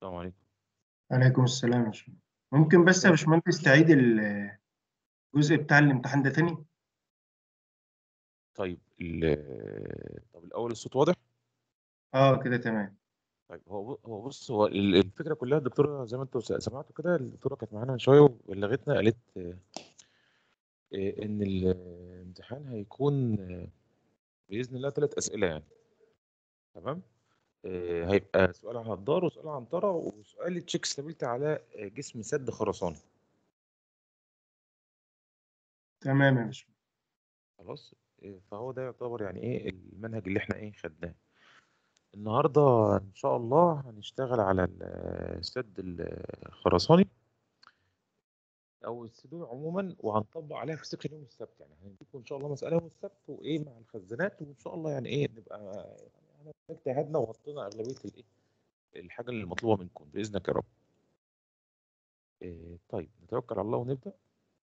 السلام عليكم عليكم السلام يا باشمهندس ممكن بس يا باشمهندس تعيد ال- الجزء بتاع الامتحان ده تاني طيب ال- طب الاول الصوت واضح اه كده تمام طيب هو هو بص هو ال- الفكره كلها الدكتوره زي ما انتوا س- سمعتوا كده الدكتوره كانت معانا من شويه وبلغتنا قالت آه، آه، ان الامتحان هيكون آه، باذن الله ثلاث اسئله يعني تمام آه، هيبقى سؤال عن الدار وسؤال عن طرا وسؤال تشيك ستابيلتي على آه، جسم سد خرساني تمام يا باشمهندس خلاص آه، فهو ده يعتبر يعني ايه المنهج اللي احنا ايه خدناه النهارده ان شاء الله هنشتغل على ال- السد الخرساني او السدود عموما وهنطبق عليها في سكشن يوم السبت يعني هنديكم ان شاء الله مساله يوم السبت وايه مع الخزانات وان شاء الله يعني ايه نبقى يعني اجتهدنا وغطينا اغلبيه الايه الحاجه اللي المطلوبه منكم باذنك يا رب إيه طيب نتوكل على الله ونبدا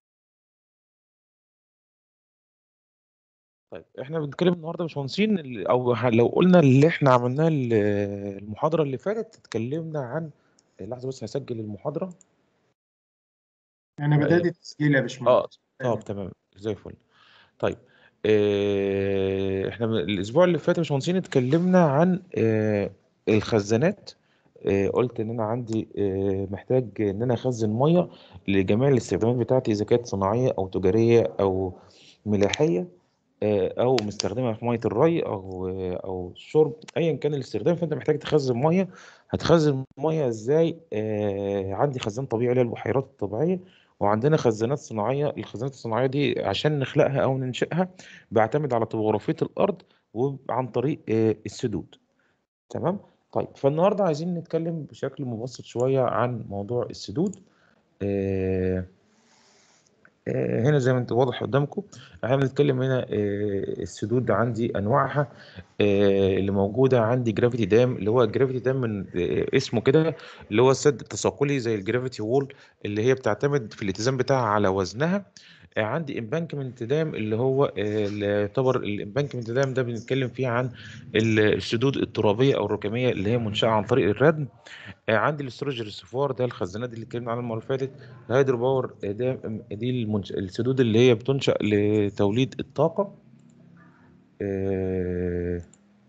طيب احنا بنتكلم النهارده يا باشمهندسين ال- او ه- لو قلنا اللي احنا عملناه ال- المحاضره اللي فاتت اتكلمنا عن لحظه بس هسجل المحاضره انا بدأت أيوة. التسجيل يا اه باشمهندس طب تمام زي الفل طيب آه، احنا من الاسبوع اللي فات يا باشمهندسين اتكلمنا عن آه، الخزانات آه، قلت ان انا عندي آه، محتاج ان انا اخزن ميه لجميع الاستخدامات بتاعتي اذا كانت صناعيه او تجاريه او ملاحيه آه، او مستخدمها في ميه الري او او الشرب ايا كان الاستخدام فانت محتاج تخزن ميه هتخزن ميه ازاي آه، عندي خزان طبيعي اللي هي البحيرات الطبيعيه وعندنا خزانات صناعيه الخزانات الصناعيه دي عشان نخلقها او ننشئها بعتمد على طبوغرافيه الارض وعن طريق آه، السدود تمام طيب فالنهارده عايزين نتكلم بشكل مبسط شويه عن موضوع السدود آه، آه، هنا زي ما انت واضح قدامكم احنا بنتكلم هنا آه، السدود عندي انواعها آه، اللي موجوده عندي جرافيتي دام اللي هو الجرافيتي دام من آه، اسمه كده اللي هو السد التثاقلي زي الجرافيتي وول اللي هي بتعتمد في الاتزان بتاعها على وزنها آه، عندي امبانكمنت دام اللي هو آه، اللي يعتبر الامبانكمنت دام ده بنتكلم فيه عن ال- السدود الترابيه او الركاميه اللي هي منشاه عن طريق الردم آه، عندي الاستروج ريسيفوار ده الخزانات اللي اتكلمنا عنها المره اللي فاتت الهيدرو باور آه، ده دي المنش... السدود اللي هي بتنشأ لتوليد الطاقه آه،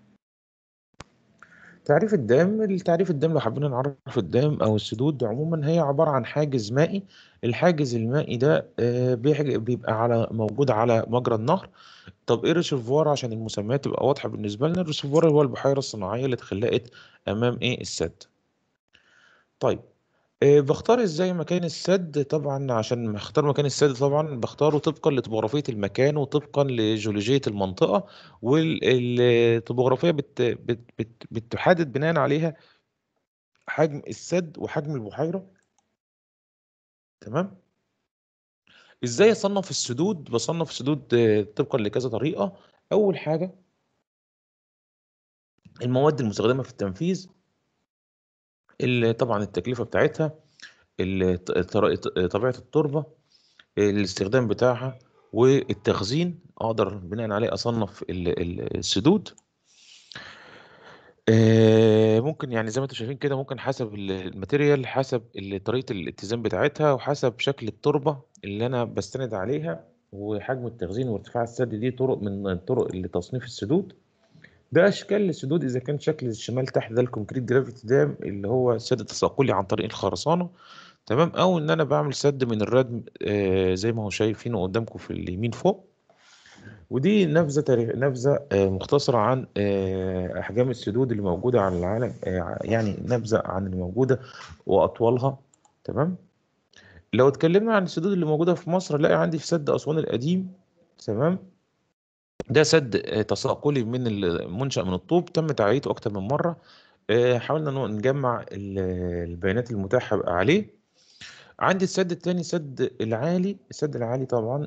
تعريف الدام التعريف الدام لو حبينا نعرف الدام او السدود عموما هي عباره عن حاجز مائي الحاجز المائي ده آه، بيحج- بيبقى على موجود على مجرى النهر طب ايه الريسيرفوار عشان المسميات تبقى واضحه بالنسبه لنا الريسيرفوار هو البحيره الصناعيه اللي اتخلقت امام ايه السد طيب آه، بختار ازاي مكان السد طبعا عشان اختار مكان السد طبعا بختاره طبقا لطبوغرافية المكان وطبقا لجيولوجية المنطقة والطبوغرافية بت بت بت بتحدد بناء عليها حجم السد وحجم البحيرة تمام ازاي اصنف السدود بصنف السدود آه، طبقا لكذا طريقة اول حاجة المواد المستخدمة في التنفيذ اللي طبعا التكلفة بتاعتها ال- طر- طبيعة التربة الاستخدام بتاعها والتخزين اقدر بناء عليه اصنف ال- ال- السدود آه، ممكن يعني زي ما انتم شايفين كده ممكن حسب ال- الماتيريال حسب ال- طريقة الاتزان بتاعتها وحسب شكل التربة اللي انا بستند عليها وحجم التخزين وارتفاع السد دي طرق من الطرق لتصنيف السدود ده اشكال السدود اذا كان شكل الشمال تحت ده الكونكريت جرافيتي دام اللي هو السد التثاقلي عن طريق الخرسانة تمام او ان انا بعمل سد من الردم آه، زي ما هو شايفينه قدامكم في اليمين فوق ودي نبذه تاريخ نبذه آه، مختصره عن آه، احجام السدود اللي موجوده على العالم آه، يعني نبذه عن اللي موجوده واطوالها تمام لو اتكلمنا عن السدود اللي موجوده في مصر نلاقي عندي في سد اسوان القديم تمام ده سد آه، تثاقلي من المنشأ من الطوب تم تعريته اكتر من مره آه، حاولنا إنه نجمع ال- البيانات المتاحه عليه عندي السد التاني سد العالي السد العالي طبعا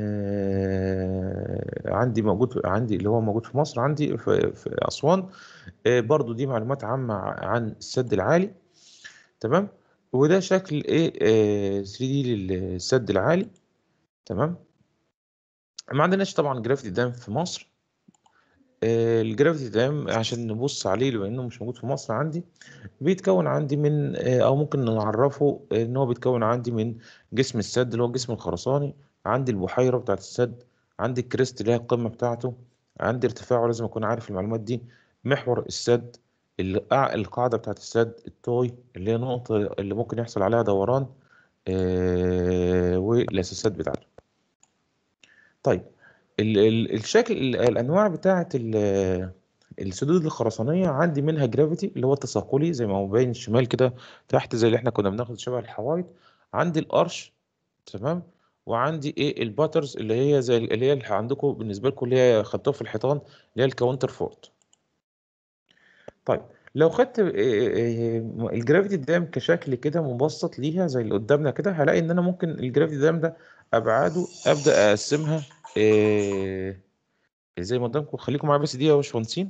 آه عندي موجود عندي اللي هو موجود في مصر عندي في, في أسوان آه برضو دي معلومات عامة عن السد العالي تمام وده شكل ايه آه 3 دي للسد العالي تمام ما عندناش طبعا جرافيتي دام في مصر آه، الجرافيتي دام عشان نبص عليه بما انه مش موجود في مصر عندي بيتكون عندي من آه، او ممكن نعرفه ان هو بيتكون عندي من جسم السد اللي هو الجسم الخرساني عندي البحيره بتاعت السد عندي الكريست اللي هي القمه بتاعته عندي ارتفاعه لازم اكون عارف المعلومات دي محور السد القاع- القاعده بتاعت السد التوي اللي هي نقطه اللي ممكن يحصل عليها دوران آه، والاساسات بتاعته طيب ال ال الشكل ال- الانواع بتاعه ال- السدود الخرسانيه عندي منها جرافيتي اللي هو التثاقلي زي ما هو باين الشمال كده تحت زي اللي احنا كنا بناخد شبه الحوايط عندي الارش تمام وعندي ايه الباترز اللي هي زي اللي هي اللي عندكم بالنسبه لكم اللي هي خدتوها في الحيطان اللي هي الكاونتر فورت طيب لو خدت إيه- إيه- الجرافيتي دام كشكل كده مبسط ليها زي اللي قدامنا كده هلاقي ان انا ممكن الجرافيتي دام ده ابعاده ابدا اقسمها إيه زي ما قدامكم خليكم معايا بس دي يا باشمهندسين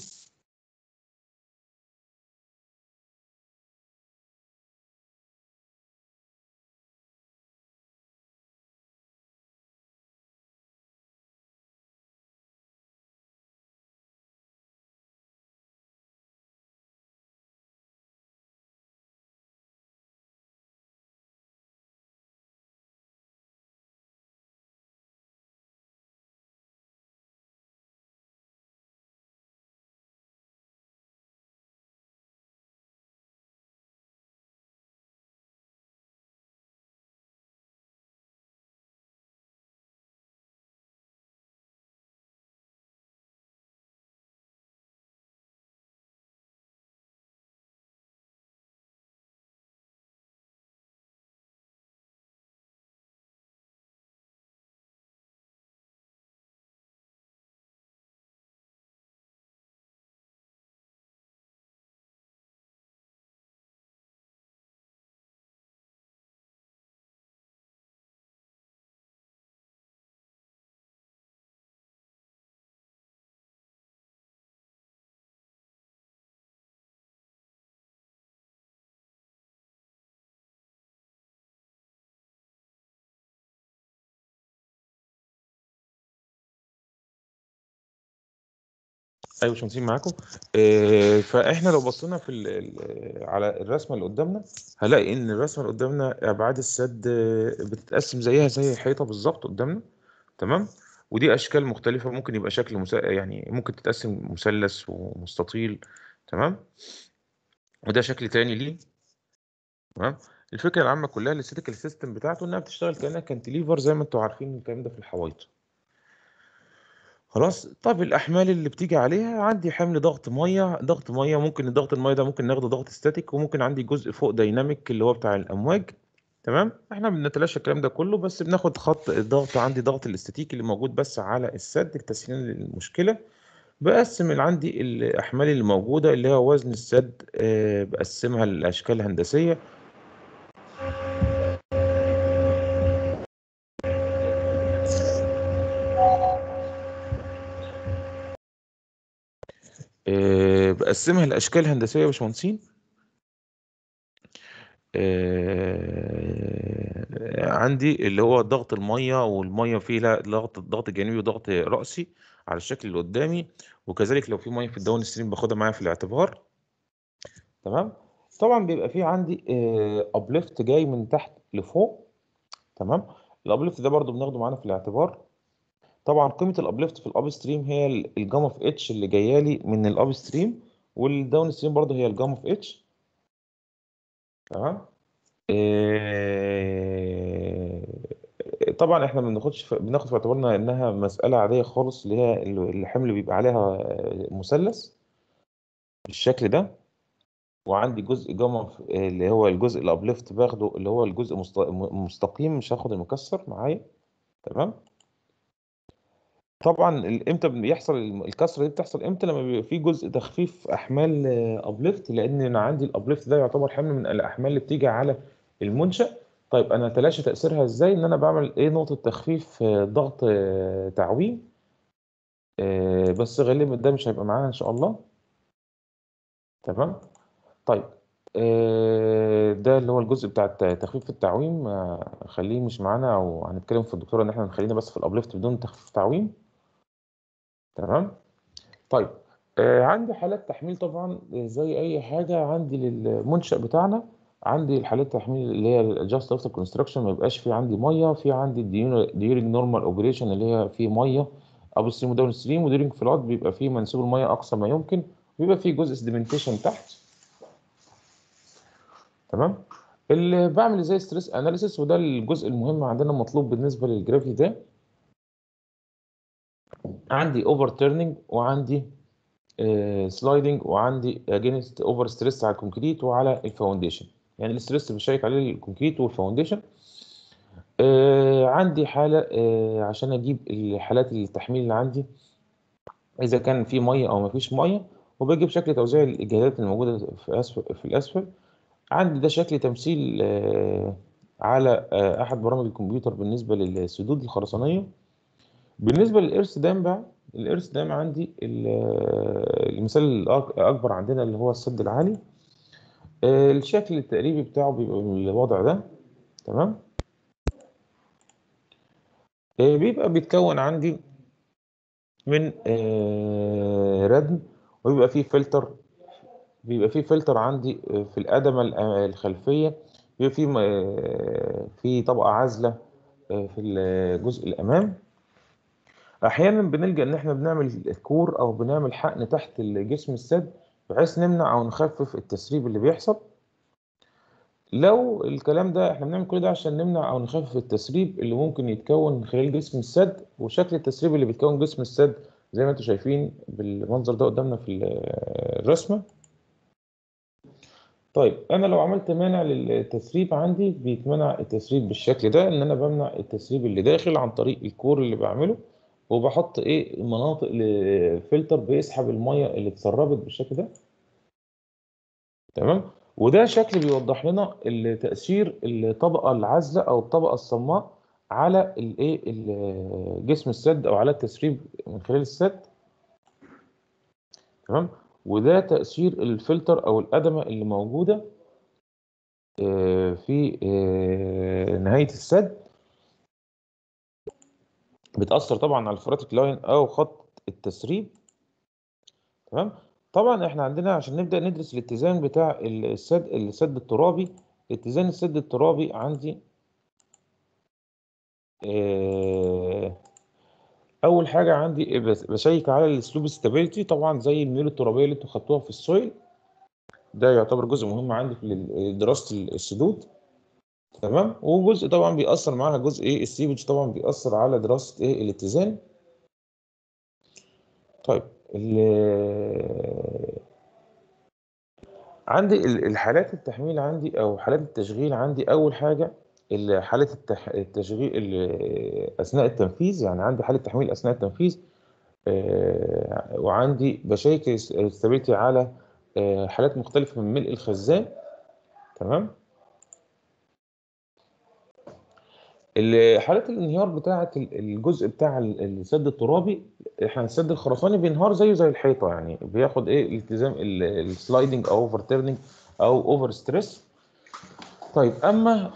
ايوه يا باشمهندسين معاكم إيه فاحنا لو بصينا في ال ال على الرسمه اللي قدامنا هلاقي ان الرسمه اللي قدامنا ابعاد السد آه، بتتقسم زيها زي الحيطه بالظبط قدامنا تمام ودي اشكال مختلفه ممكن يبقى شكل مسا... يعني ممكن تتقسم مثلث ومستطيل تمام وده شكل تاني ليه تمام الفكره العامه كلها الاستاتيكال سيستم بتاعته انها بتشتغل كانها كانتليفر زي ما انتم عارفين الكلام ده في الحوايط خلاص طب الاحمال اللي بتيجي عليها عندي حمل ضغط ميه ضغط ميه ممكن الضغط الميه ده ممكن ناخده ضغط ستاتيك وممكن عندي جزء فوق دايناميك اللي هو بتاع الامواج تمام احنا بنتلاشى الكلام ده كله بس بناخد خط الضغط عندي ضغط الاستاتيكي اللي موجود بس على السد تسهيلا للمشكله بقسم اللي عندي الاحمال اللي موجوده اللي هو وزن السد آه، بقسمها لاشكال هندسيه آه، بقسمها لاشكال هندسيه يا باشمهندسين آه، عندي اللي هو ضغط الميه والميه فيه لها ضغط ضغط جانبي وضغط رأسي على الشكل اللي قدامي وكذلك لو في ميه في الداون ستريم باخدها معايا في الاعتبار تمام طبعا بيبقى في عندي ابليفت جاي من تحت لفوق تمام الابليفت ده برضو بناخده معانا في الاعتبار طبعا قيمه الابليفت في الاب ستريم هي ال- الجاما في اتش اللي جايه لي من الاب ستريم والداون ستريم برضو هي الجاما في اتش تمام إيه، طبعا احنا ما بناخدش في- بناخد في اعتبارنا انها مساله عاديه خالص اللي هي ال- الحمل بيبقى عليها آه، مثلث بالشكل ده وعندي جزء جاما في- اللي هو الجزء الابليفت باخده اللي هو الجزء مست- م- مستقيم مش هاخد المكسر معايا تمام طبعا ال- امتى بيحصل الم- الكسره دي بتحصل امتى لما بيبقى في جزء تخفيف احمال ابليفت لان انا عندي الابليفت ده يعتبر حمل من الاحمال اللي بتيجي على المنشا طيب انا اتلاشى تاثيرها ازاي ان انا بعمل ايه نقطه تخفيف آه، ضغط آه، تعويم آه، بس غالبا ده مش هيبقى معانا ان شاء الله تمام طيب آه، ده اللي هو الجزء بتاع الت- تخفيف التعويم آه، خليه مش معانا او هنتكلم في الدكتوره ان احنا نخلينا بس في الابليفت بدون تخفيف تعويم تمام طيب آه، عندي حالات تحميل طبعا زي اي حاجه عندي للمنشأ بتاعنا عندي الحالات التحميل اللي هي جاست افتر كونستراكشن ما يبقاش في عندي ميه في عندي ديورنج نورمال اوبريشن اللي هي في ميه اب ستريم وداون ستريم وديورنج فلات بيبقى فيه منسوب الميه اقصى ما يمكن ويبقى فيه جزء سediمنتيشن تحت تمام اللي بعمل زي ستريس اناليسيس وده الجزء المهم عندنا مطلوب بالنسبه للجرافيتي ده عندي اوفر تيرنينج وعندي سلايدنج وعندي اجينست اوفر ستريس على الكونكريت وعلى الفاونديشن يعني الاستريس بشيك عليه الكونكريت والفاونديشن آه عندي حاله آه عشان اجيب الحالات التحميل اللي عندي اذا كان في ميه او ما فيش ميه وبجيب شكل توزيع الاجهادات الموجوده في اسفل في الاسفل عندي ده شكل تمثيل آه على آه احد برامج الكمبيوتر بالنسبه للسدود الخرسانيه بالنسبه للارث دام بقى الارث دام عندي المثال الاكبر عندنا اللي هو السد العالي الشكل التقريبي بتاعه بيبقى بالوضع ده تمام بيبقى بيتكون عندي من ردم وبيبقى فيه فلتر بيبقى فيه فلتر عندي في القدمة الخلفية بيبقى فيه في طبقة عازلة في الجزء الأمام احيانا بنلجا ان احنا بنعمل كور او بنعمل حقن تحت جسم السد بحيث نمنع او نخفف التسريب اللي بيحصل لو الكلام ده احنا بنعمل كل ده عشان نمنع او نخفف التسريب اللي ممكن يتكون من خلال جسم السد وشكل التسريب اللي بيتكون جسم السد زي ما انتم شايفين بالمنظر ده قدامنا في الرسمه طيب انا لو عملت مانع للتسريب عندي بيتمنع التسريب بالشكل ده ان انا بمنع التسريب اللي داخل عن طريق الكور اللي بعمله وبحط ايه مناطق لفلتر بيسحب الميه اللي اتسربت بالشكل ده تمام وده شكل بيوضح لنا تاثير الطبقه العازله او الطبقه الصماء على الايه جسم السد او على التسريب من خلال السد تمام وده تاثير الفلتر او القدمه اللي موجوده في نهايه السد بتأثر طبعا على الفراتيك لاين أو خط التسريب تمام طبعا احنا عندنا عشان نبدأ ندرس الاتزان بتاع السد السد الترابي اتزان السد الترابي عندي اه أول حاجة عندي بشيك على السلوب ستابيليتي طبعا زي الميول الترابية اللي انتوا خدتوها في السويل ده يعتبر جزء مهم عندي في دراسة السدود تمام وجزء طبعا بيأثر معاها جزء ايه السيبج طبعا بيأثر على دراسة ايه الاتزان طيب عندي الحالات التحميل عندي او حالات التشغيل عندي اول حاجة حالة التح... التشغيل اثناء التنفيذ يعني عندي حالة تحميل اثناء التنفيذ آه وعندي بشيك استابيليتي على آه حالات مختلفة من ملء الخزان تمام حالات الانهيار بتاعه الجزء بتاع السد الترابي احنا السد الخرساني بينهار زيه زي الحيطه يعني بياخد ايه الالتزام السلايدنج او اوفر تيرنينج او اوفر ستريس طيب اما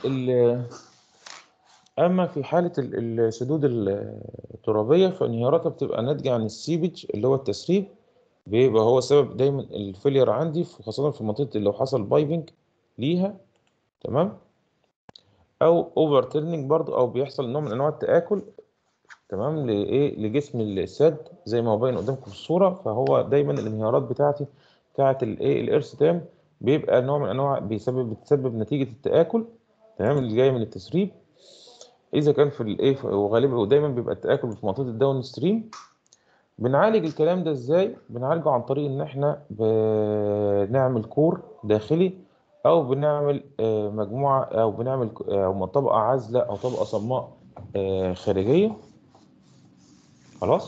اما في حاله السدود الترابيه فانهياراتها بتبقى ناتجه عن السيبج اللي هو التسريب بيبقى هو سبب دايما الفيلير عندي خاصه في منطقه لو حصل بايبنج ليها تمام او اوفر تيرنينج برضو او بيحصل نوع من انواع التاكل تمام لايه لجسم السد زي ما هو باين قدامكم في الصوره فهو دايما الانهيارات بتاعتي بتاعت الايه الارث تام بيبقى نوع من انواع بيسبب بتسبب نتيجه التاكل تمام اللي جاي من التسريب اذا كان في الايه وغالبا ودايما بيبقى التاكل في منطقه الداون ستريم بنعالج الكلام ده ازاي بنعالجه عن طريق ان احنا بنعمل كور داخلي او بنعمل مجموعه او بنعمل او طبقه عازله او طبقه صماء خارجيه خلاص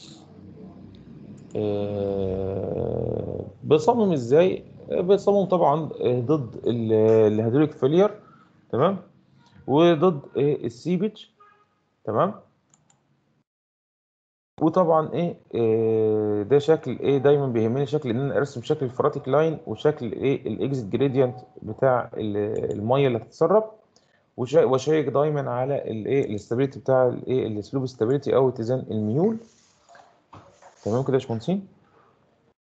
بصمم ازاي بصمم طبعا ضد الهيدروليك فيلير تمام وضد السيبج تمام وطبعا ايه, إيه ده شكل ايه دايما بيهمني شكل ان انا ارسم شكل الفراتيك لاين وشكل ايه الاكزيت جريدينت بتاع الميه اللي هتتسرب واشيك دايما على الايه الاستابيليتي بتاع الايه السلوب ستابيليتي او اتزان الميول تمام كده يا باشمهندسين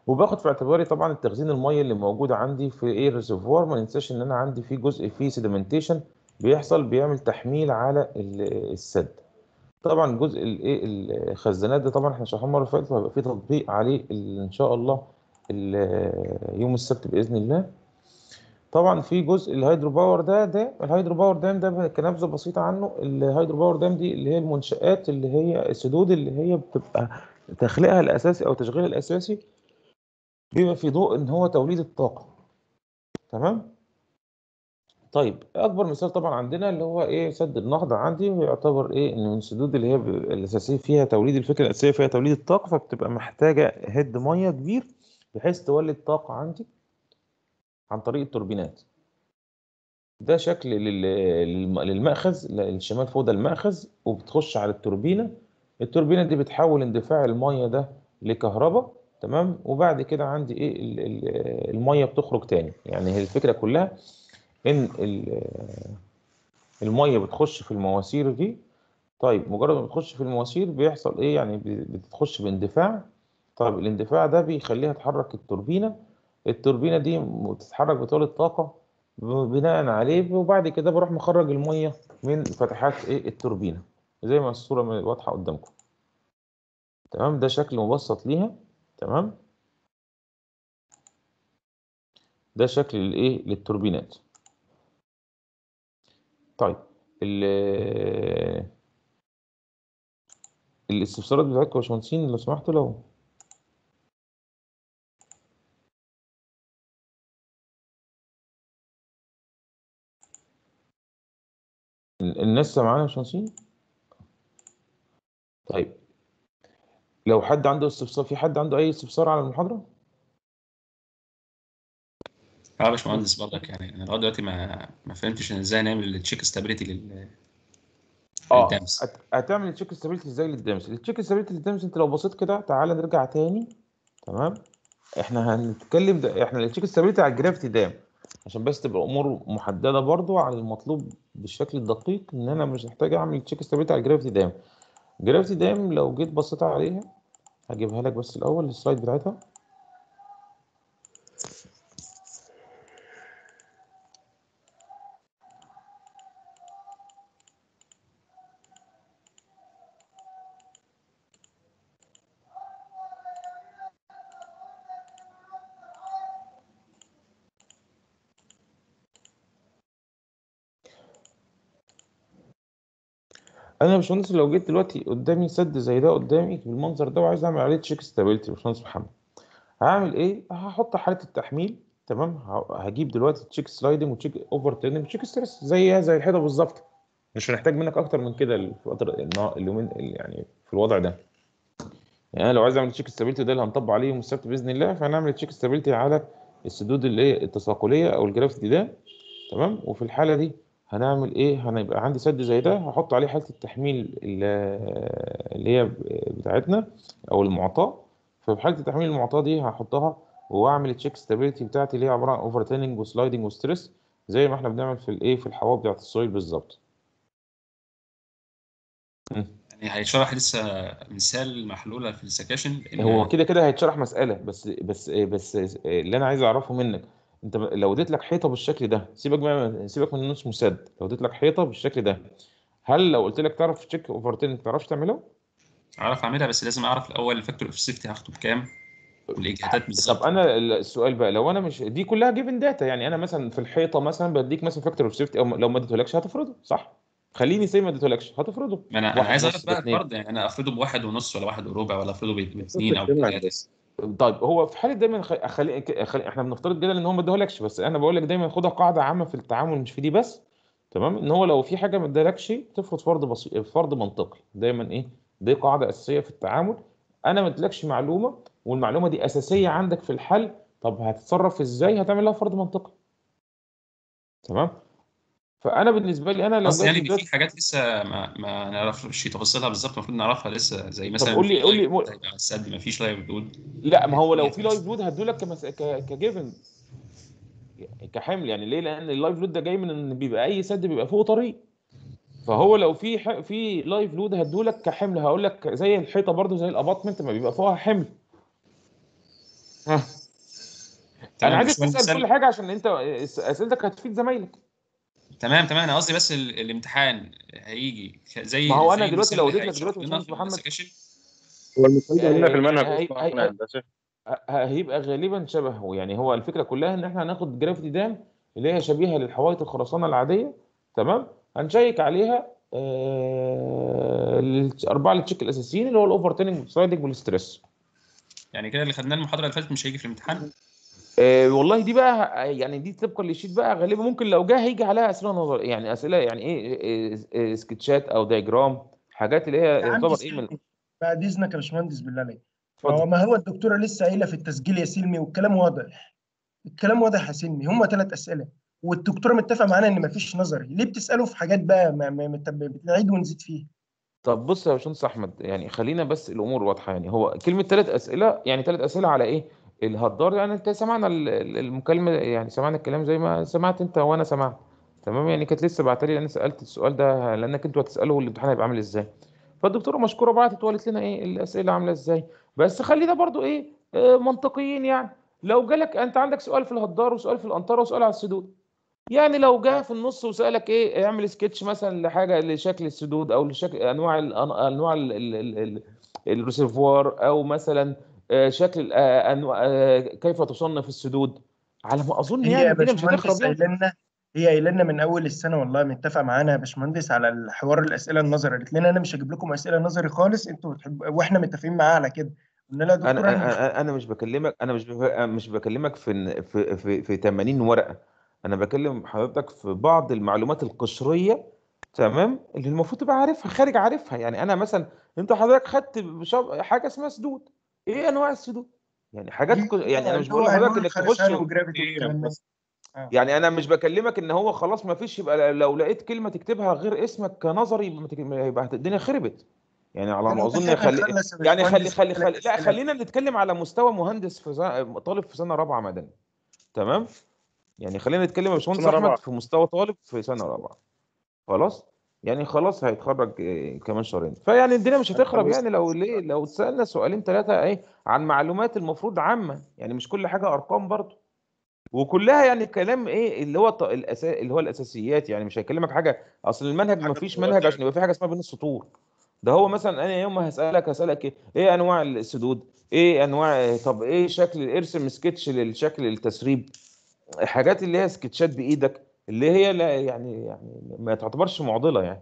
وباخد في اعتباري طبعا التخزين الميه اللي موجود عندي في ايه الريزرفوار ما ننساش ان انا عندي فيه جزء فيه سيدمنتيشن بيحصل بيعمل تحميل على ال- السد طبعا جزء الايه الخزانات ده طبعا احنا شرحناه المره اللي فاتت وهيبقى فيه تطبيق عليه ال- ان شاء الله ال- يوم السبت باذن الله طبعا في جزء الهيدرو باور ده ده الهيدرو باور دام ده كنبذه بسيطه عنه الهيدرو باور دام دي اللي هي المنشآت اللي هي السدود اللي هي بتبقى تخليقها الاساسي او تشغيلها الاساسي بيبقى في ضوء ان هو توليد الطاقه تمام طيب اكبر مثال طبعا عندنا اللي هو ايه سد النهضه عندي ويعتبر ايه ان من السدود اللي هي ب- الاساسيه فيها توليد الفكره الاساسيه فيها توليد الطاقه فبتبقى محتاجه هيد ميه كبير بحيث تولد طاقه عندي عن طريق التوربينات ده شكل لل- للم- للمأخذ الشمال فوق ده المأخذ وبتخش على التوربينة التوربينة دي بتحول اندفاع المية ده لكهرباء تمام وبعد كده عندي ايه ال- ال- المية بتخرج تاني يعني هي الفكرة كلها ان ال- المية بتخش في المواسير دي طيب مجرد ما بتخش في المواسير بيحصل ايه يعني ب- بتخش باندفاع طيب الاندفاع ده بيخليها تحرك التوربينة التوربينة دي بتتحرك بتولد طاقة بناء عليه وبعد كده بروح مخرج المية من فتحات ايه التوربينة زي ما الصورة م- واضحة قدامكم تمام ده شكل مبسط ليها تمام ده شكل الايه للتوربينات طيب ال- الاستفسارات بتاعتكم يا باشمهندسين لو سمحتوا لو ال- الناس سامعانا يا باشمهندسين طيب لو حد عنده استفسار في حد عنده اي استفسار على المحاضرة اه يا باشمهندس برضك يعني انا لغايه دلوقتي ما ما فهمتش إن ازاي نعمل التشيك ستابيليتي لل اه للدمس هت- هتعمل التشيك ستابيليتي ازاي للدمس التشيك ستابيليتي للدمس انت لو بصيت كده تعالى نرجع تاني تمام احنا هنتكلم ده احنا التشيك ستابيليتي على الجرافيتي دام عشان بس تبقى امور محدده برضو على المطلوب بالشكل الدقيق ان انا مش محتاج اعمل تشيك ستابيليتي على الجرافيتي دام الجرافيتي دام لو جيت بصيت عليها هجيبها لك بس الاول السلايد بتاعتها انا يا باشمهندس لو جيت دلوقتي قدامي سد زي ده قدامي بالمنظر ده وعايز اعمل عليه تشيك ستابيليتي يا باشمهندس محمد هعمل ايه هحط حاله التحميل تمام ه- هجيب دلوقتي تشيك سلايدنج وتشيك اوفر تيرنينج وتشيك ستريس زيها زي الحيطه بالظبط مش هنحتاج منك اكتر من كده الفتره النا- اليومين يعني في الوضع ده يعني انا لو عايز اعمل تشيك ستابيليتي ده اللي هنطبق عليه يوم السبت باذن الله فهنعمل تشيك ستابيليتي على السدود اللي هي التساقليه او الجرافيتي ده تمام وفي الحاله دي هنعمل ايه هنبقى عندي سد زي ده هحط عليه حاله التحميل اللي اللي هي بتاعتنا او المعطاه ففي حاله التحميل المعطاه دي هحطها واعمل التشيك ستابيليتي بتاعتي اللي هي عباره عن اوفر تيرنينج وسلايدنج وستريس زي ما احنا بنعمل في الايه في الحواف بتاعت السويل بالظبط مم. يعني هيشرح لسه مثال محلوله في السكاشن ان هو كده كده هيتشرح مسألة بس بس بس اللي انا عايز اعرفه منك انت لو اديت لك حيطة بالشكل ده سيبك بقى سيبك من النص مسد لو اديت لك حيطة بالشكل ده هل لو قلت لك تعرف تشيك اوفرتين ما تعرفش تعمله؟ اعرف اعملها بس لازم اعرف الاول الفاكتور اوف سيفتي هاخده بكام والاجهادات طب بالظبط انا السؤال بقى لو انا مش دي كلها جيفن داتا يعني انا مثلا في الحيطة مثلا بديك مثلا فاكتور اوف سيفتي او لو ما اديتهولكش هتفرضه صح؟ خليني سي ما اديتهولكش هتفرضه ما انا انا واحد عايز ونص اعرف بقى باتنين. الفرض يعني انا افرضه بواحد ونص ولا واحد وربع ولا افرضه ب- باثنين او بثلاثه طيب هو في حاله دايما خلي, خلي... خلي... احنا بنفترض جدا ان هو ما اداهولكش بس انا بقول لك دايما خدها قاعده عامه في التعامل مش في دي بس تمام ان هو لو في حاجه ما ادالكش تفرض فرض بسيط فرض منطقي دايما ايه دي قاعده اساسيه في التعامل انا ما ادلكش معلومه والمعلومه دي اساسيه عندك في الحل طب هتتصرف ازاي هتعمل لها فرض منطقي تمام فانا بالنسبه لي انا لو قصدي جات يعني لي إن دلوقتي في حاجات لسه ما ما نعرفش تفاصيلها بالظبط المفروض نعرفها لسه زي طب مثلا قول لي في قول لي لايف قول- هيبقى على السد ما فيش لايف دود لا ما هو لو في لايف لود هدولك كمس... ك... كجيفن كحمل يعني ليه لان اللايف لود ده جاي من ان بيبقى اي سد بيبقى فوق طريق فهو لو في ح... في لايف لود هدولك كحمل هقول لك زي الحيطه برضو زي الاباطمنت ما بيبقى فوقها حمل ها تمام انا عايزك باشمهندس تسال سلمى. كل حاجه عشان انت اسئلتك هتفيد زمايلك تمام تمام انا قصدي بس ال- الامتحان هيجي ك- زي ما هو أنا زي دلوقتي المثال لو اللي اديت لك هيشرح دلوقتي لنا باشمهندس في محمد السكاشن هو المثال ده عندنا في آه، المنهج هي- اصلا هي- احنا هي- هندسه ه- هيبقى غالبا شبهه يعني هو الفكره كلها ان احنا هناخد جرافيتي دام اللي هي شبيهه للحوائط الخرسانه العاديه تمام هنشيك عليها آه الاربعه التشيك الاساسيين اللي هو الاوفر تيرنج والسلايدنج والستريس يعني كده اللي خدناه المحاضره اللي فاتت مش هيجي في الامتحان آه والله دي بقى يعني دي طبقا للشيت بقى غالبا ممكن لو جه هيجي عليها اسئله نظر يعني اسئله يعني ايه إيه- إيه سكتشات او دياجرام حاجات اللي هي يا عم يعتبر ايه من سلمي بعد اذنك يا باشمهندس بالله عليك اتفضل. هو ما هو الدكتوره لسه قايله في التسجيل يا سلمي والكلام واضح الكلام واضح يا سلمي هم ثلاث اسئله والدكتوره متفق معانا ان مفيش نظري ليه بتسالوا في حاجات بقى ما ما ما- بنعيد ونزيد فيها طب بص يا باشمهندس احمد يعني خلينا بس الامور واضحه يعني هو كلمه ثلاث اسئله يعني ثلاث اسئله على ايه الهدار يعني انت سمعنا ال- ال- المكالمه يعني سمعنا الكلام زي ما سمعت انت وانا سمعت تمام يعني كانت لسه بعتلي انا سالت السؤال ده لانك انتوا هتساله والامتحان هيبقى عامل ازاي فالدكتوره مشكوره بعتت وقالت لنا ايه الاسئله عامله ازاي بس خلينا برضو ايه آه، منطقيين يعني لو جالك انت عندك سؤال في الهدار وسؤال في الانطره وسؤال على السدود يعني لو جه في النص وسالك ايه اعمل سكتش مثلا لحاجه لشكل السدود او لشكل انواع ال انواع ال- ال- ال- ال- الريسيرفوار او مثلا آه، شكل آه، انواع آه، كيف تصنف السدود على ما اظن هي يعني يا الدنيا مش باشمهندس هتخرب يعني قايله لنا هي قايله لنا من اول السنه والله متفق معانا يا باشمهندس على الحوار الاسئله النظري قالت لنا انا مش هجيب لكم اسئله نظري خالص انتوا بتحبوا واحنا متفقين معاها على كده قلنا لها يا انا دكتوره احنا انا انا مش بكلمك انا مش بك- مش بكلمك في في في, في 80 ورقه انا بكلم حضرتك في بعض المعلومات القشريه تمام اللي المفروض تبقى عارفها خارج عارفها يعني انا مثلا انت حضرتك خدت بشاب- حاجه اسمها سدود ايه انواع السدود يعني حاجات دي- ك- يعني انا مش اللي هو بقول لحضرتك أنواع انك تخش الخرسانة وجرافيتي والكلام ده. يعني انا مش بكلمك ان هو خلاص ما فيش يبقى لو لقيت كلمه تكتبها غير اسمك كنظري يبقى ما تك- يبقى الدنيا خربت يعني على طب ما أنت اظن كده خلي خلص يا يعني خلي باشمهندس خلي ثلاث خلي لا أسئلة. خلينا نتكلم على مستوى مهندس في سنة طالب في سنه رابعه مدني تمام يعني خلينا نتكلم يا باشمهندس سنة رابعة. احمد في مستوى طالب في سنه رابعه خلاص يعني خلاص هيتخرج آه، كمان شهرين فيعني الدنيا مش هتخرب يعني لو ليه لو اتسالنا سؤالين ثلاثه ايه عن معلومات المفروض عامه يعني مش كل حاجه ارقام برضه وكلها يعني كلام ايه اللي هو الط- الأسا... اللي هو الاساسيات يعني مش هيكلمك حاجه اصل المنهج ما فيش منهج عشان يبقى في حاجه اسمها بين السطور ده هو مثلا انا يوم ما هسالك هسالك ايه ايه انواع السدود ايه انواع طب ايه شكل ارسم سكتش للشكل التسريب حاجات اللي هي سكتشات بايدك اللي هي لا يعني يعني ما تعتبرش معضله يعني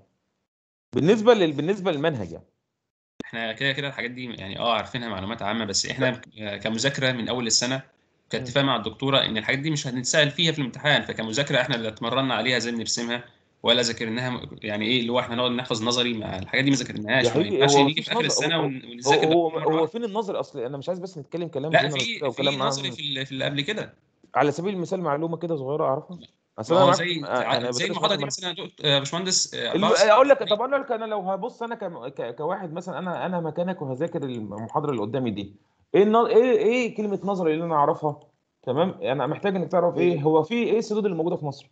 بالنسبه لل... بالنسبه للمنهج يعني احنا كده كده الحاجات دي يعني اه عارفينها معلومات عامه بس احنا ك- كمذاكره من اول السنه كاتفاق مع الدكتوره ان الحاجات دي مش هنتسال فيها في الامتحان فكمذاكره احنا اللي اتمرنا عليها ازاي نرسمها ولا ذاكرناها يعني ايه اللي هو احنا نقعد نحفظ نظري مع الحاجات دي ما ذاكرناهاش يا ما حبيبي ينفعش هو نيجي مفيش في اخر نظر السنه هو ون- هو ونذاكر هو, بقى مرة هو واحدة. فين النظر اصلي انا مش عايز بس نتكلم كلام لا جنرال في كده في وكلام نظري عام في ال- في اللي قبل كده على سبيل المثال معلومه كده صغيره اعرفها اصل ما انا هو معاك زي آه، يعني زي بدرس المحاضره معاك دي من- مثلا يا دكتور- يا باشمهندس آه، الم... 64 اقول لك طب اقول لك انا لو هبص انا ك... ك... كواحد مثلا انا انا مكانك وهذاكر المحاضره اللي قدامي دي ايه الن... ايه ايه كلمه نظري اللي انا اعرفها تمام انا محتاج انك تعرف ايه هو في ايه السدود اللي موجوده في مصر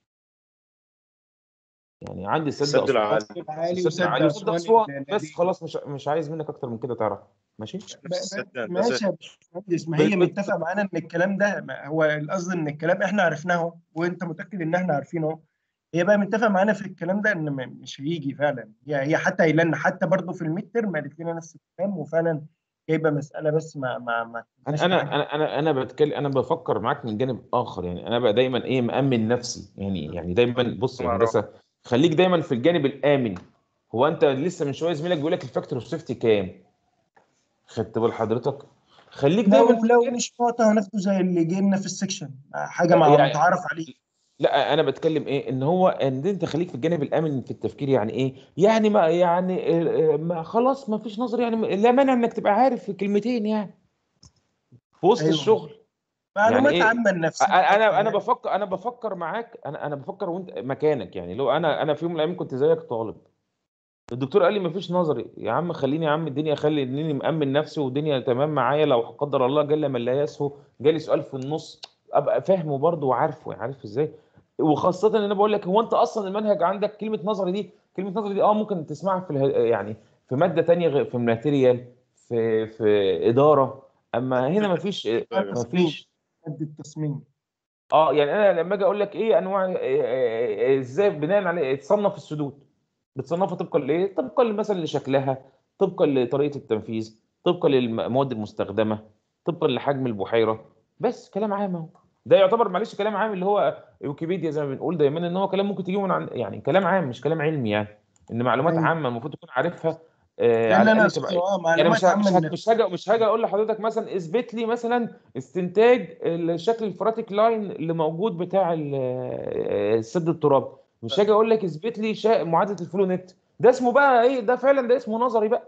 يعني عندي سد السد أسوان العالي العالي السد وسد العالي وسد أسوان اسوان ال- بس الذي- خلاص مش مش عايز منك اكتر من كده تعرف ماشي ب- نفس السد ب- هندسة ماشي يا باشمهندس ما بال- هي بال- متفق معانا ان الكلام ده ما هو القصد ان الكلام احنا عرفناه وانت متاكد ان احنا عارفينه هي بقى متفق معانا في الكلام ده ان م- مش هيجي فعلا هي هي حتى قايله لنا حتى برضه في الميد ترم قالت لنا نفس الكلام وفعلا جايبه مساله بس ما ما ما انا انا انا انا انا بتكلم انا بفكر معاك من جانب اخر يعني انا بقى دايما ايه مأمن نفسي يعني يعني دايما بص يا طبعاً. هندسه خليك دايما في الجانب الامن هو انت لسه من شويه زميلك بيقول لك الفاكتور اوف سيفتي كام خدت بال حضرتك خليك دايما لو في لو الجانب مش نقطه هناخده زي اللي جه لنا في السكشن حاجه لا، مع يعني- متعارف عليه لا انا بتكلم ايه ان هو ان انت خليك في الجانب الامن في التفكير يعني ايه يعني ما يعني آه، آه، ما خلاص ما فيش نظر يعني لا مانع انك تبقى عارف في كلمتين يعني في وسط أيوة. الشغل معلومات إيه؟ عامه لنفسك انا انا بفكر انا بفكر معاك انا انا بفكر وانت مكانك يعني لو انا انا في يوم من الايام كنت زيك طالب الدكتور قال لي مفيش نظري يا عم خليني يا عم الدنيا خلي اني مأمن نفسي والدنيا تمام معايا لو قدر الله جل من لا يسهو جالي سؤال في النص ابقى فاهمه برضه وعارفه عارف ازاي وخاصة ان انا بقول لك هو انت اصلا المنهج عندك كلمة نظري دي كلمة نظري دي اه ممكن تسمعها في اله- يعني في مادة تانية غير في ماتيريال في في إدارة اما هنا مفيش مفيش قد التصميم اه يعني انا لما اجي اقول لك ايه انواع إيه- إيه- إيه- ازاي بناء عليه تصنف السدود بتصنفها طبقا لايه طبقا مثلا لشكلها طبقا لطريقه التنفيذ طبقا للمواد المستخدمه طبقا لحجم البحيره بس كلام عام اهو ده يعتبر معلش كلام عام اللي هو ويكيبيديا زي ما بنقول دايما ان هو كلام ممكن تجيبه من عن يعني كلام عام مش كلام علمي يعني ان معلومات أيوة. عامه المفروض تكون عارفها آه ده على اللي انا الاقل تبقى اقصده اه يعني مش معلومات ه- مش عامه ه- مش هاجي مش هاجي اقول لحضرتك مثلا اثبت لي مثلا استنتاج الشكل الفراتيك لاين اللي موجود بتاع ال- السد الترابي مش هاجي اقول لك اثبت لي شا- معادله الفلو نت ده اسمه بقى ايه ده فعلا ده اسمه نظري بقى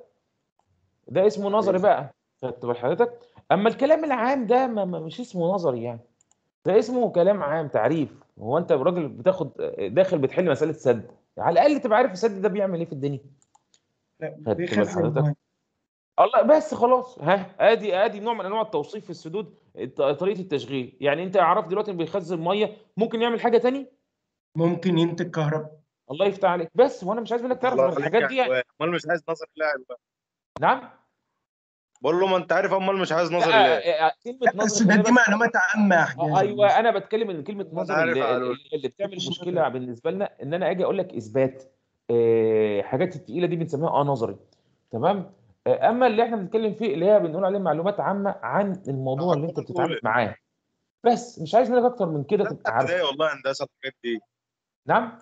ده اسمه نظري بقى خدت بال حضرتك اما الكلام العام ده ما ما- مش اسمه نظري يعني ده اسمه كلام عام تعريف هو انت راجل بتاخد داخل بتحل مساله سد على الاقل تبقى عارف السد ده بيعمل ايه في الدنيا لا خدت بال بيخزن حضرتك؟ ميه الله بس خلاص ها ادي ادي نوع من انواع التوصيف في السدود الط- طريقه التشغيل يعني انت عرفت دلوقتي إنه بيخزن ميه ممكن يعمل حاجه تاني ممكن ينتج كهرباء الله يفتح عليك بس وانا مش عايز منك تعرف الله غير عليك الحاجات يا دي يعني عواد. امال مش عايز نظر لاعب بقى نعم بقول له ما انت عارف امال مش عايز نظر لا، لاعب آه، آه، كلمه لا نظر بس خلينا ده دي بس معلومات عامه يا آه، حجاز ايوه انا بتكلم ان كلمه أنا نظر عارف اللي, يا اللي عروس. اللي بتعمل مش مشكله نظري. بالنسبه لنا ان انا اجي اقول لك اثبات آه، حاجات التقيله دي بنسميها اه نظري تمام آه، اما اللي احنا بنتكلم فيه اللي هي بنقول عليه معلومات عامه عن الموضوع اللي انت بقول بتتعامل معاه بس مش عايز منك اكتر من كده ستة تبقى عارف ابتدائي والله هندسه الحاجات دي نعم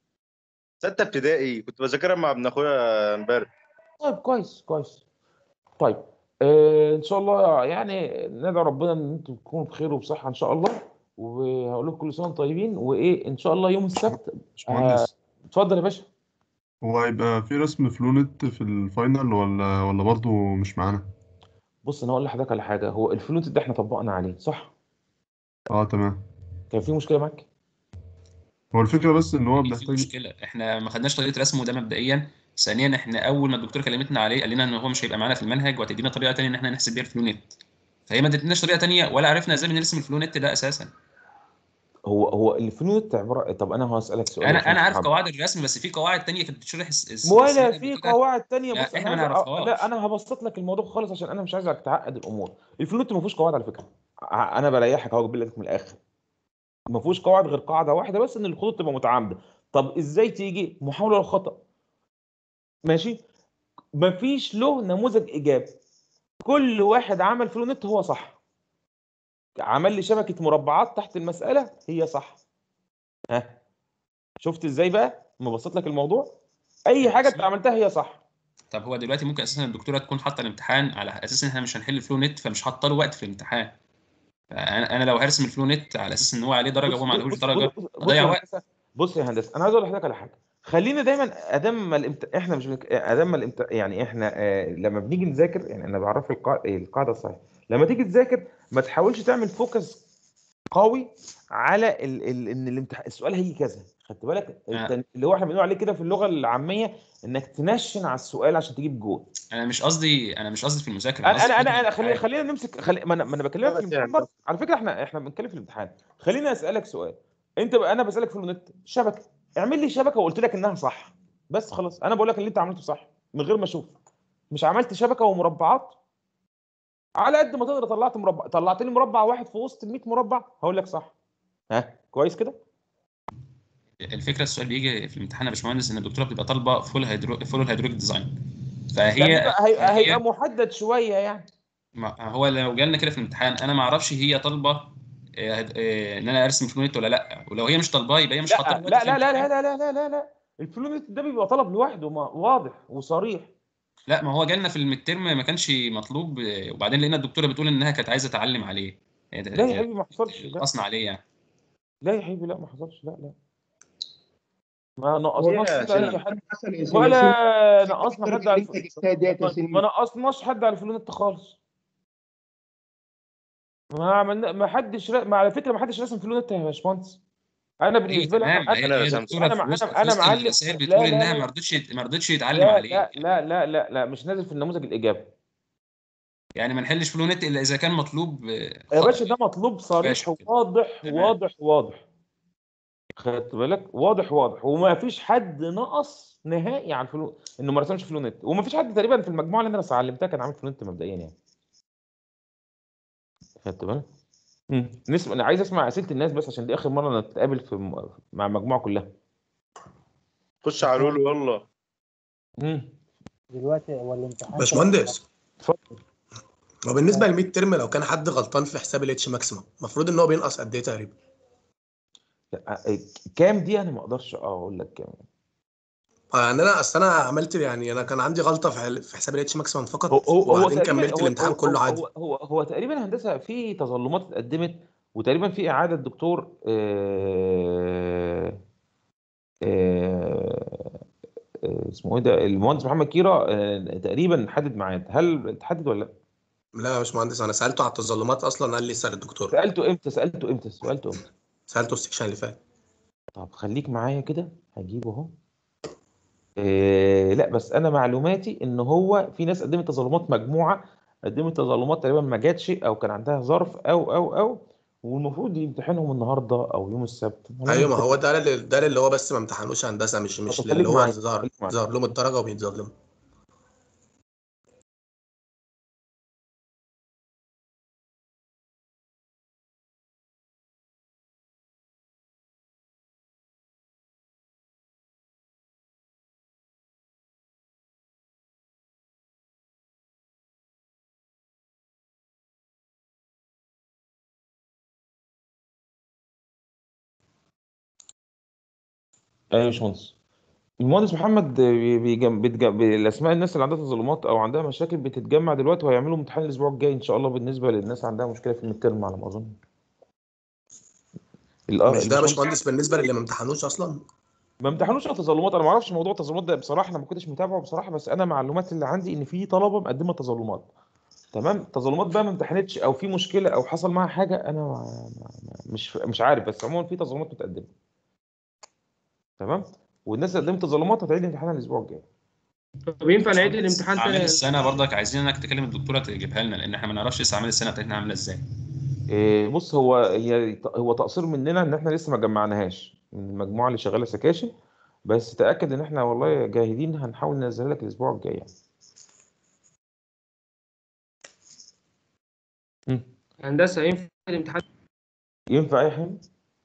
ستة ابتدائي كنت بذاكرها مع ابن اخويا امبارح طيب كويس كويس طيب آه ان شاء الله يعني ندعو ربنا ان انتم تكونوا بخير وبصحه ان شاء الله وهقول لكم كل سنه وانتم طيبين وايه ان شاء الله يوم السبت باشمهندس اتفضل يا باشا هو هيبقى في رسم فلونت في الفاينل ولا ولا برضه مش معانا؟ بص انا هقول لحضرتك على حاجه هو الفلوت ده احنا طبقنا عليه صح اه تمام كان في مشكله معاك هو الفكرة بس ان هو في بنحتاج مشكله احنا ما خدناش طريقه رسمه ده مبدئيا ثانيا احنا اول ما الدكتور كلمتنا عليه قال لنا ان هو مش هيبقى معانا في المنهج وهتدينا طريقه ثانيه ان احنا نحسب بيها الفلونت فهي ما ادتناش طريقه ثانيه ولا عرفنا ازاي بنرسم الفلونت ده اساسا هو هو الفلوت عباره طب انا هسالك سؤال يا انا انا باشمهندس عارف محمد. قواعد الرسم بس في قواعد ثانيه كانت بتشرح الس- الس- ولا السنة في قبل كده. قواعد تانية لا، بص إحنا انا ما عايز- نعرفهاش. لا انا هبسط لك الموضوع خالص عشان انا مش عايزك تعقد الامور الفلوت ما فيهوش قواعد على فكره ع- انا بريحك اهو بجيب لك من الاخر ما فيهوش قواعد غير قاعده واحده بس ان الخطوط تبقى متعامده طب ازاي تيجي محاوله للخطا ماشي ما فيش له نموذج ايجابي كل واحد عمل فلونت هو صح عمل لي شبكه مربعات تحت المساله هي صح ها شفت ازاي بقى مبسط لك الموضوع اي حاجه انت عملتها هي صح طب هو دلوقتي ممكن اساسا الدكتوره تكون حاطه الامتحان على اساس ان احنا مش هنحل فلو نت فمش حاطه له وقت في الامتحان فانا انا لو هرسم الفلو نت على اساس ان هو عليه درجه بص- وهو ما عليهوش بص- درجه بص- بص اضيع يا وقت هندسة- بص يا هندسه انا عايز اقول لحضرتك على حاجه خلينا دايما ادام ما الامت... احنا مش بنك... ادام ما الامت... يعني احنا آه لما بنيجي نذاكر يعني انا بعرف القا... القاعده الصحيحه لما تيجي تذاكر ما تحاولش تعمل فوكس قوي على ال... ال... ان الامتحان السؤال هيجي كذا خدت بالك آه. التن... اللي هو احنا بنقول عليه كده في اللغه العاميه انك تنشن على السؤال عشان تجيب جول انا مش قصدي انا مش قصدي في المذاكره انا قصدي انا في انا, أنا خلينا الامتحان. خلينا نمسك خلي... ما انا ما انا بكلمك في بس الامتحان يعني برضه على فكره احنا احنا بنتكلم في الامتحان خليني اسالك سؤال انت بقى انا بسالك في النت شبكه اعمل لي شبكه وقلت لك انها صح بس خلاص انا بقول لك اللي انت عملته صح من غير ما اشوف مش عملت شبكه ومربعات على قد ما تقدر طلعت مربع طلعت لي مربع واحد في وسط ال 100 مربع هقول لك صح ها كويس كده الفكره السؤال بيجي في الامتحان يا باشمهندس ان الدكتوره بتبقى طالبه فول هيدرو فول هيدروليك ديزاين فهي يعني هيبقى, هيبقى, هي- هيبقى محدد شويه يعني ما هو لو جالنا كده في الامتحان انا ما اعرفش هي طالبه آه، آه، ان انا ارسم فلونيت ولا لا ولو هي مش طالباه يبقى هي مش حاطه لا له لا وقت في لا لا الامتحان. لا لا لا لا لا الفلونت ده بيبقى طلب لوحده ما- واضح وصريح لا ما هو جالنا في الميد ما كانش مطلوب آه، وبعدين لقينا الدكتوره بتقول انها كانت عايزه تعلم عليه لا يا حبيبي ما حصلش لا اصنع عليه يعني لا يا حبيبي لا ما حصلش لا لا ما هو نقصناش يا حد سلام. اي حد حصل يا سيدي. ولا نقصنا حد الدرجة على اللي انت جبتها ديت يا الف- سيدي ما نقصناش حد على الفلونت خالص ما عملنا ما حدش ر... ما على فكره ما حدش رسم فلونت يا باشمهندس انا ايه بالنسبه لي تمام انا هي أنا هي رسمت. الدكتوره أنا- في وسط أنا- أنا في وسط معلم. الرسائل لا، بتقول لا، انها لا. ما رضتش ما رضتش يتعلم لا عليه لا لا لا لا لا مش نازل في النموذج الايجابي يعني ما نحلش فلونت الا اذا كان مطلوب آه، يا خ- باشا ده مطلوب صريح ماشي كده. واضح تمام. واضح واضح خدت بالك واضح واضح وما فيش حد نقص نهائي على الفلو انه ما رسمش فلونت وما فيش حد تقريبا في المجموعه اللي انا بس علمتها كان عامل فلونت مبدئيا يعني خدت بالك مم. نسمع انا عايز اسمع اسئله الناس بس عشان دي اخر مره نتقابل في م... مع المجموعه كلها خش على لولو يلا مم. دلوقتي هو الامتحان باشمهندس اتفضل هو بالنسبه للميد ترم لو كان حد غلطان في حساب الاتش ماكسيمم المفروض ان هو بينقص قد ايه تقريبا لا، كام دي انا ما اقدرش اقول لك كام آه، يعني انا اصل انا عملت يعني انا كان عندي غلطه في حل- في حساب الاتش ماكسيمم فقط هو هو هو وبعدين تقريبا كملت هو الامتحان هو كله عادي هو هو, هو تقريبا هندسه في تظلمات اتقدمت وتقريبا في اعاده دكتور آه آه آه، اسمه ايه ده المهندس محمد كيرا آه تقريبا حدد ميعاد هل اتحدد ولا لا؟ لا يا باشمهندس انا سالته على التظلمات اصلا قال لي سال الدكتور سالته امتى سالته امتى سالته امتى سالته السكشن اللي فات طب خليك معايا كده هجيبه اهو إيه لا بس انا معلوماتي ان هو في ناس قدمت تظلمات مجموعه قدمت تظلمات تقريبا ما جاتش او كان عندها ظرف او او او والمفروض يمتحنهم النهارده او يوم السبت والله ايوه ما مش هو ده اللي ده اللي هو بس ما امتحنوش هندسه مش مش طب اللي خليك هو معايا، ظهر خليك معايا. ظهر لهم الدرجه وبيتظلموا ايوه يا باشمهندس المهندس محمد بي- بيجم... بتجم... الاسماء الناس اللي عندها تظلمات او عندها مشاكل بتتجمع دلوقتي وهيعملوا امتحان الاسبوع الجاي ان شاء الله بالنسبه للناس عندها مشكله في الميدترم على ما اظن الأ- مش ده يا الباشمهندس- باشمهندس بالنسبه للي ما امتحنوش اصلا ما امتحنوش على تظلمات انا ما اعرفش موضوع التظلمات ده بصراحه انا ما كنتش متابعه بصراحه بس انا معلومات اللي عندي ان في طلبه مقدمه تظلمات تمام تظلمات بقى ما امتحنتش او في مشكله او حصل معاها حاجه انا ما ما ما مش مش عارف بس عموما في تظلمات متقدمه تمام والناس اللي قدمت تظلمات هتعيد امتحانها الاسبوع الجاي طب ينفع نعيد الامتحان اعمال تاني السنه برضك عايزين انك تكلم الدكتوره تجيبها لنا لان احنا ما نعرفش لسه اعمال السنه بتاعتنا عامله ازاي إيه بص هو هي هو تقصير مننا ان احنا لسه ما جمعناهاش من المجموعه اللي شغاله سكاشن بس تاكد ان احنا والله جاهدين هنحاول ننزلها لك الاسبوع الجاي يعني. مم. هندسه ينفع الامتحان ينفع اي حاجه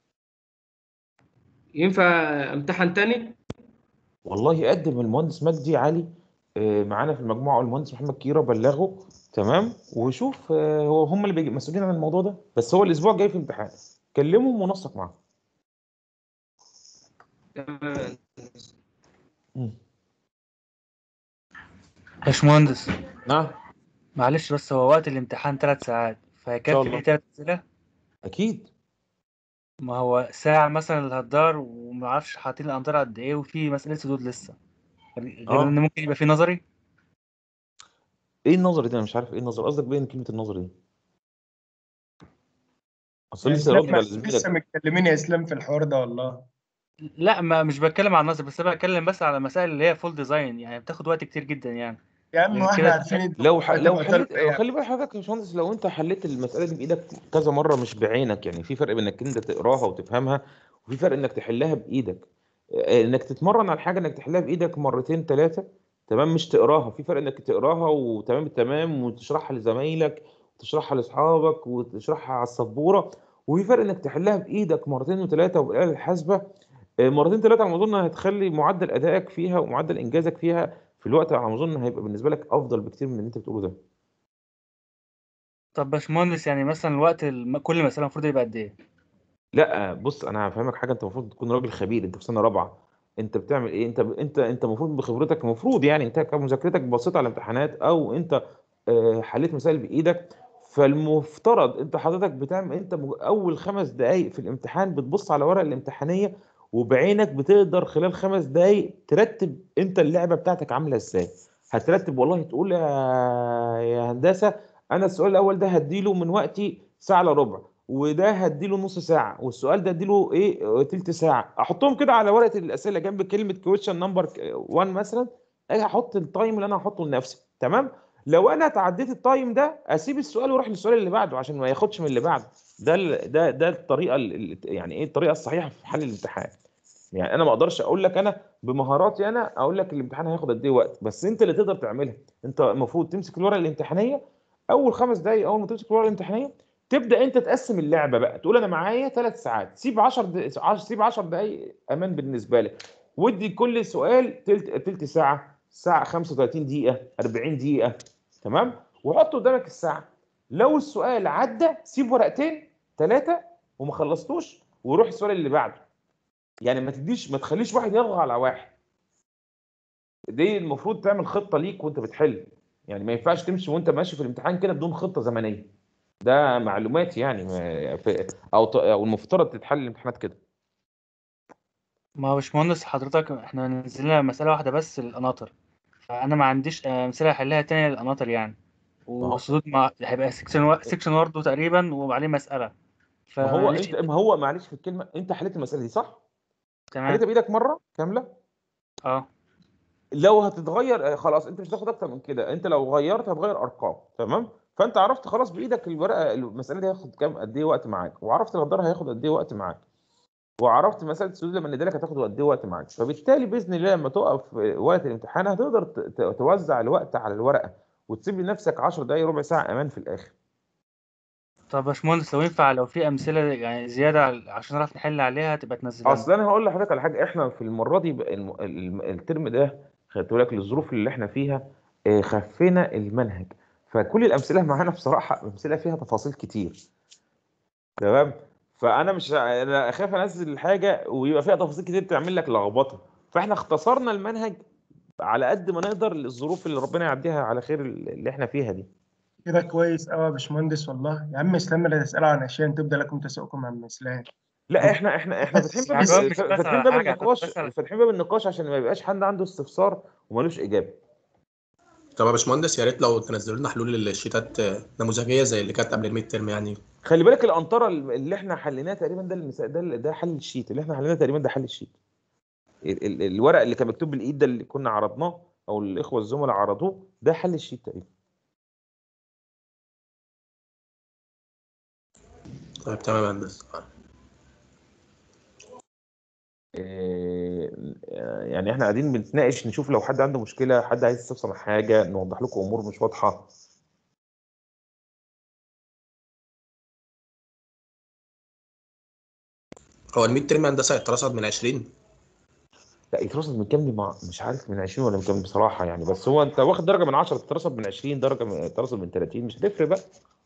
ينفع امتحن تاني والله يقدم المهندس مجدي علي آه، معانا في المجموعه والمهندس محمد كيرا بلغه تمام وشوف آه، هو هم اللي بيجي- مسؤولين عن الموضوع ده بس هو الاسبوع الجاي في امتحان كلمهم ونسق معاهم مم. باشمهندس نعم معلش بس هو وقت الامتحان ثلاث ساعات فهيكفي الله. ليه ثلاث أسئلة؟ اكيد ما هو ساعة مثلا الهدار ومعرفش حاطين الأمطار قد إيه وفي مسألة سدود لسه غير آه. إن ممكن يبقى في نظري ايه النظري ده انا مش عارف ايه النظري قصدك باين كلمه النظري دي اصل لسه اسلام راجل على لسه زميلك متكلمين يا اسلام في الحوار ده والله لا ما مش بتكلم عن النظري بس أنا بتكلم بس على مسائل اللي هي فول ديزاين يعني بتاخد وقت كتير جدا يعني يا عم غير واحنا كده عارفين لو ح... لو هتبقى طالب حليت إيه؟ خلي بالك حضرتك يا باشمهندس لو انت حليت المساله دي بايدك كذا مره مش بعينك يعني في فرق بين انك انت تقراها وتفهمها وفي فرق انك تحلها بايدك آه، انك تتمرن على حاجه انك تحلها بايدك مرتين ثلاثه تمام مش تقراها في فرق انك تقراها وتمام التمام وتشرحها لزمايلك وتشرحها لاصحابك وتشرحها على السبوره وفي فرق انك تحلها بايدك مرتين وثلاثه وبالاله الحاسبه آه، مرتين ثلاثه على ما اظن هتخلي معدل ادائك فيها ومعدل انجازك فيها في الوقت على ما اظن هيبقى بالنسبه لك افضل بكتير من اللي انت بتقوله ده طب باشمهندس يعني مثلا الوقت الم... كل مسألة المفروض يبقى قد إيه؟ لا بص انا هفهمك حاجه انت المفروض تكون راجل خبير انت في سنه رابعه انت بتعمل ايه انت انت انت المفروض بخبرتك المفروض يعني انت كمذاكرتك بصيت على الامتحانات او انت آه، حليت مسائل بايدك فالمفترض انت حضرتك بتعمل انت م- اول خمس دقائق في الامتحان بتبص على ورق الامتحانيه وبعينك بتقدر خلال خمس دقائق ترتب انت اللعبه بتاعتك عامله ازاي هترتب والله تقول يا يا هندسه انا السؤال الاول ده هديله من وقتي ساعه الا ربع وده هديله نص ساعه والسؤال ده اديله ايه تلت ساعه احطهم كده على ورقه الاسئله جنب كلمه كويشن نمبر 1 مثلا اجي احط التايم اللي انا هحطه لنفسي تمام لو انا تعديت التايم ده اسيب السؤال واروح للسؤال اللي بعده عشان ما ياخدش من اللي بعده ده ال- ده ده الطريقه ال- يعني ايه الطريقه الصحيحه في حل الامتحان يعني انا ما اقدرش اقول لك انا بمهاراتي انا اقول لك الامتحان هياخد قد ايه وقت بس انت اللي تقدر تعملها انت المفروض تمسك الورقه الامتحانيه اول خمس دقائق اول ما تمسك الورقه الامتحانيه تبدا انت تقسم اللعبه بقى تقول انا معايا ثلاث ساعات سيب 10 دقائق سيب 10 دقائق امان بالنسبه لك ودي كل سؤال تلت تلت ساعه ساعه 35 دقيقه 40 دقيقه تمام وحط قدامك الساعه لو السؤال عدى سيب ورقتين ثلاثه وما خلصتوش وروح السؤال اللي بعده يعني ما تديش ما تخليش واحد يضغط على واحد دي المفروض تعمل خطه ليك وانت بتحل يعني ما ينفعش تمشي وانت ماشي في الامتحان كده بدون خطه زمنيه ده معلومات يعني ما- في- او ط- او المفترض تتحل الامتحانات كده ما هو باشمهندس حضرتك احنا نزلنا مسألة واحدة بس للقناطر فأنا ما عنديش آه، أمثلة أحلها تانية للقناطر يعني هو- والسدود مع هيبقى سيكشن و... سيكشن برضه تقريبا وعليه مسألة ما هو فمعلش انت ما هو معلش في الكلمه انت حليت المساله دي صح؟ تمام حليتها بايدك مره كامله اه لو هتتغير آه، خلاص انت مش هتاخد اكتر من كده انت لو غيرت هتغير ارقام تمام فانت عرفت خلاص بايدك الورقه المساله دي هياخد كام قد ايه وقت معاك وعرفت الغدار هياخد قد ايه وقت معاك وعرفت مساله السدود لما نديلك هتاخد قد ايه وقت معاك فبالتالي باذن الله لما تقف في وقت الامتحان هتقدر ت- ت- توزع الوقت على الورقه وتسيب لنفسك 10 دقائق ربع ساعه امان في الاخر طب يا باشمهندس لو ينفع لو في أمثلة يعني زيادة عل- عشان نعرف نحل عليها تبقى تنزلها لنا اصل انا هقول لحضرتك على حاجه احنا في المره دي بقى الم- الم- الترم ده خدت بالك للظروف اللي احنا فيها آه، خفينا المنهج فكل الامثله معانا بصراحه امثله فيها تفاصيل كتير تمام فانا مش انا اخاف انزل الحاجه ويبقى فيها تفاصيل كتير تعمل لك لخبطه فاحنا اختصرنا المنهج على قد ما نقدر للظروف اللي ربنا يعديها على خير اللي احنا فيها دي كده كويس قوي يا باشمهندس والله يا عم اسلام لا تسألوا عن اشياء تبدا لكم تسؤكم عن اسلام لا احنا احنا احنا بس فاتحين باب يعني هو مش بس فاتحين على باب حاجة، النقاش بس على- فاتحين باب النقاش عشان ما يبقاش حد عنده استفسار ومالوش اجابه طب يا باشمهندس يا ريت لو تنزلوا لنا حلول للشيتات آه، نموذجيه زي اللي كانت قبل الميد ترم يعني خلي بالك الانطره اللي احنا حليناها تقريبا ده المسا... ده ده حل الشيت اللي احنا حليناه تقريبا ده حل الشيت ال... ال... الورق اللي كان مكتوب بالايد ده اللي كنا عرضناه او الاخوه الزملاء عرضوه ده حل الشيت تقريبا طيب تمام يا هندسه إيه... يعني احنا قاعدين بنتناقش نشوف لو حد عنده مشكله حد عايز يستفسر عن حاجه نوضح لكم امور مش واضحه هو الميد ترم هندسه اترصد من 20 لا يترصد من كام دي مع... مش عارف من 20 ولا من كام بصراحه يعني بس هو انت واخد درجه من 10 تترصد من 20 درجه من... تترصد من 30 مش هتفرق بقى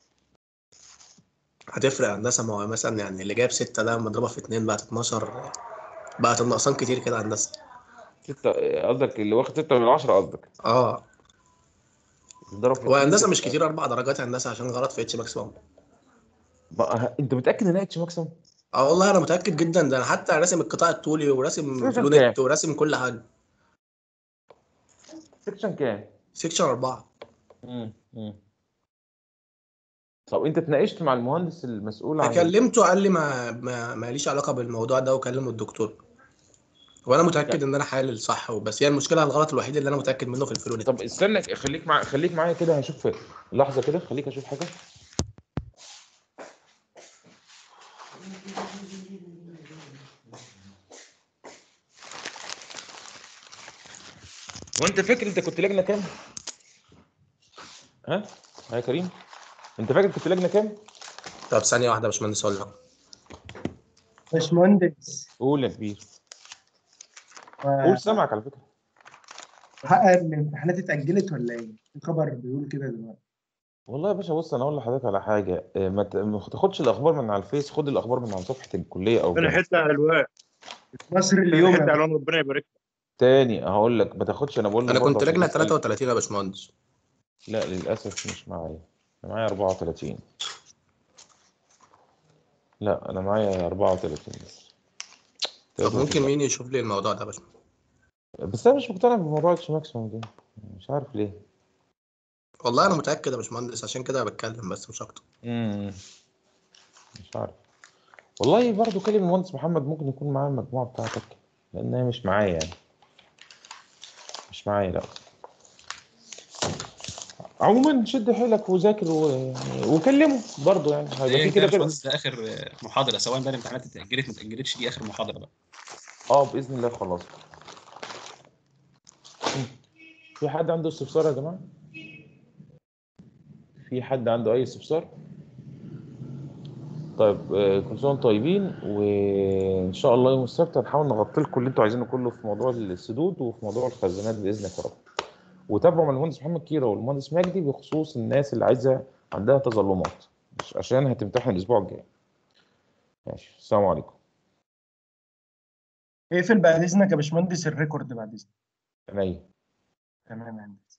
هتفرق يا هندسه ما هو مثلا يعني اللي جايب 6 ده مضروبه في 2 بقت 12 بقت النقصان كتير كده يا هندسه ستة قصدك اللي واخد 6 من 10 قصدك اه الضرب في هو هندسه اتنين مش ستة. كتير اربع درجات هندسه عشان غلط في اتش ماكسيموم بقى انت متاكد ان اتش ماكسيمم اه والله انا متاكد جدا ده انا حتى راسم القطاع الطولي وراسم سيكشن فلونت كام؟ وراسم كل حاجه سكشن كام؟ سيكشن 4 امم امم طب انت اتناقشت مع المهندس المسؤول عن كلمته قال لي ما ما ماليش علاقه بالموضوع ده وكلم الدكتور وانا متاكد ان انا حالل صح بس هي المشكله الغلط الوحيد اللي انا متاكد منه في الفلونت طب استنى خليك مع خليك معايا كده هشوف لحظه كده خليك اشوف حاجه وانت فاكر انت كنت لجنه كام؟ ها؟ ها يا كريم؟ انت فاكر كنت لجنه كام؟ طب ثانيه واحده يا باشمهندس اقول لك باشمهندس قول يا كبير قول سامعك على فكره حق الامتحانات اتأجلت ولا ايه؟ الخبر بيقول كده دلوقتي والله يا باشا بص انا اقول لحضرتك على حاجه اه، ما ت- ما تاخدش الاخبار من على الفيس خد الاخبار من على صفحه الكليه او انا الجامعة. حته الوان مصر اليوم حته يا الوان ربنا يبارك لك. تاني هقول لك ما تاخدش انا بقول لك انا برضه كنت عشان لجنه بس- 33 يا باشمهندس لا للاسف مش معايا انا معايا 34 لا انا معايا 34 بس طب ممكن مين يشوف لي الموضوع ده يا باشمهندس بس انا مش مقتنع بموضوع اتش ماكسيموم ده مش عارف ليه والله انا متاكد يا باشمهندس عشان كده بتكلم بس مش اكتر امم مش عارف والله برضه كلم المهندس محمد ممكن يكون معاه المجموعه بتاعتك لان هي مش معايا يعني مش معايا لا عموما شد حيلك وذاكر ويعني وكلمه برضه يعني هيبقى في ده كده كده باشمهندس ده اخر آه، محاضره سواء بقى الامتحانات اتاجلت ما اتاجلتش دي اخر محاضره بقى اه باذن الله خلاص في حد عنده استفسار يا جماعه في حد عنده اي استفسار طيب آه، كل سنه وانتم طيبين وان شاء الله يوم السبت هنحاول نغطي لكم اللي انتوا عايزينه كله في موضوع السدود وفي موضوع الخزانات باذنك يا رب وتابعوا مع المهندس محمد كيرة والمهندس مجدي بخصوص الناس اللي عايزه عندها تظلمات مش- عشان هتمتحن الاسبوع الجاي ماشي السلام عليكم اقفل بعد اذنك يا باشمهندس الريكورد بعد اذنك عينيا تمام يا هندسة